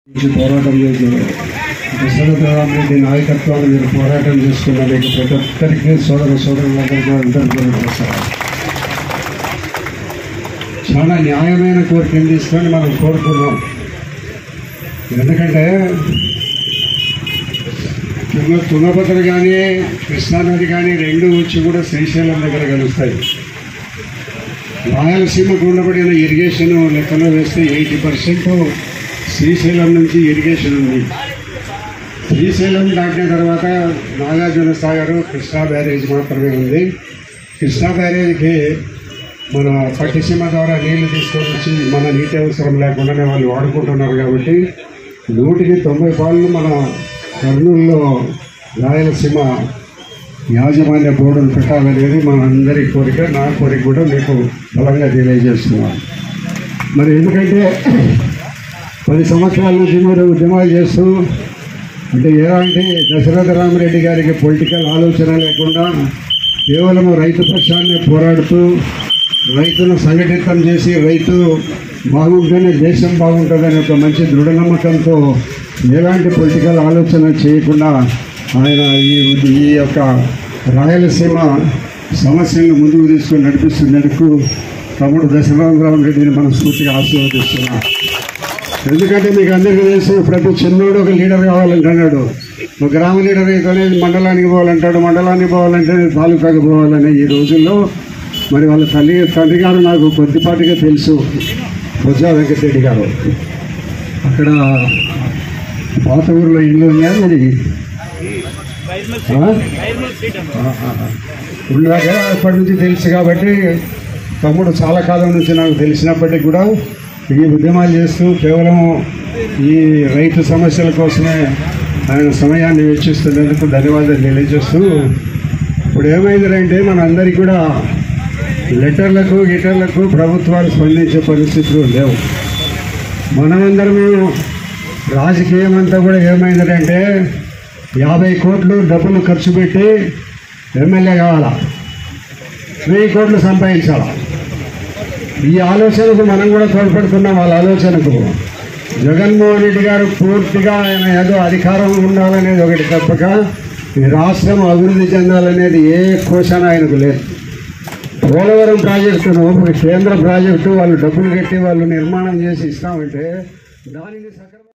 నుంచి పోరాటం చేశారు దశరథరామరెడ్డి నాయకత్వాన్ని మీరు పోరాటం చేస్తున్న మీకు ప్రతి ఒక్కరికి సోదర సోదరులందరికీ అందరికీ నమస్కారం చాలా న్యాయమైన కోరికలు తీసుకొని మనం కోరుకున్నాం ఎందుకంటే తుంగ తుంగభద్ర కానీ కృష్ణానది కానీ రెండు వచ్చి కూడా శ్రీశైలం దగ్గర కలుస్తాయి రాయలసీమకు ఉండబడిన ఇరిగేషన్ లెక్కలో వేస్తే ఎయిటీ పర్సెంట్ శ్రీశైలం నుంచి ఇరిగేషన్ ఉంది శ్రీశైలం దాటిన తర్వాత నాగార్జున సాగర్ కృష్ణా బ్యారేజ్ మాత్రమే ఉంది కృష్ణా బ్యారేజ్కి మన పట్టిసీమ ద్వారా నీళ్లు తీసుకొని వచ్చి మన నీటి అవసరం లేకుండానే వాళ్ళు వాడుకుంటున్నారు కాబట్టి నూటికి తొంభై పాళ్ళు మన కర్నూలులో రాయలసీమ యాజమాన్య బోర్డులు పెట్టాలనేది మన అందరి కోరిక నా కోరిక కూడా మీకు బలంగా తెలియజేస్తున్నాను మరి ఎందుకంటే పది సంవత్సరాల నుంచి మీరు ఉద్యమాలు చేస్తూ అంటే ఎలాంటి దశరథ రామరెడ్డి గారికి పొలిటికల్ ఆలోచన లేకుండా కేవలం రైతు పక్షాన్ని పోరాడుతూ రైతును సంఘటితం చేసి రైతు బాగుంటేనే దేశం బాగుంటుందనే ఒక మంచి దృఢ నమ్మకంతో ఎలాంటి పొలిటికల్ ఆలోచన చేయకుండా ఆయన ఈ ఈ యొక్క రాయలసీమ సమస్యలను ముందుకు తీసుకొని నడిపిస్తున్నందుకు తమ్ముడు దశరథరామ రెడ్డిని మనస్ఫూర్తిగా ఆశీర్వదిస్తున్నాను ఎందుకంటే మీకు అందరికీ తెలుసు ప్రతి చిన్నోడు ఒక లీడర్ కావాలంటున్నాడు ఒక గ్రామ లీడర్ అయితేనే మండలానికి పోవాలంటాడు మండలానికి పోవాలంటే తాలూకాకి పోవాలనే ఈ రోజుల్లో మరి వాళ్ళ తల్లి తండ్రి గారు నాకు కొద్దిపాటిగా తెలుసు బొజ్జా వెంకటరెడ్డి గారు అక్కడ పాత ఊర్లో ఇల్లు ఉన్నాయి అది ఆ? ఉన్నాక అప్పటి నుంచి తెలుసు కాబట్టి తమ్ముడు చాలా కాలం నుంచి నాకు తెలిసినప్పటికీ కూడా ఈ ఉద్యమాలు చేస్తూ కేవలం ఈ రైతు సమస్యల కోసమే ఆయన సమయాన్ని వెచ్చిస్తున్నందుకు ధన్యవాదాలు తెలియజేస్తూ ఇప్పుడు ఏమైందంటే మనందరికీ కూడా లెటర్లకు గిటర్లకు ప్రభుత్వాలు స్పందించే పరిస్థితులు లేవు మనమందరము రాజకీయం అంతా కూడా ఏమైందంటే యాభై కోట్లు డబ్బులు ఖర్చు పెట్టి ఎమ్మెల్యే కావాలా వెయ్యి కోట్లు సంపాదించాలా ఈ ఆలోచనకు మనం కూడా తోడ్పడుతున్నాం వాళ్ళ ఆలోచనకు జగన్మోహన్ రెడ్డి గారు పూర్తిగా ఆయన ఏదో అధికారం ఉండాలనేది ఒకటి తప్పక ఈ రాష్ట్రం అభివృద్ధి చెందాలనేది ఏ కోశాన ఆయనకు లేదు పోలవరం ప్రాజెక్టును ఒక కేంద్ర ప్రాజెక్టు వాళ్ళు డబ్బులు కట్టి వాళ్ళు నిర్మాణం చేసి ఇస్తామంటే దానిని సక్రమ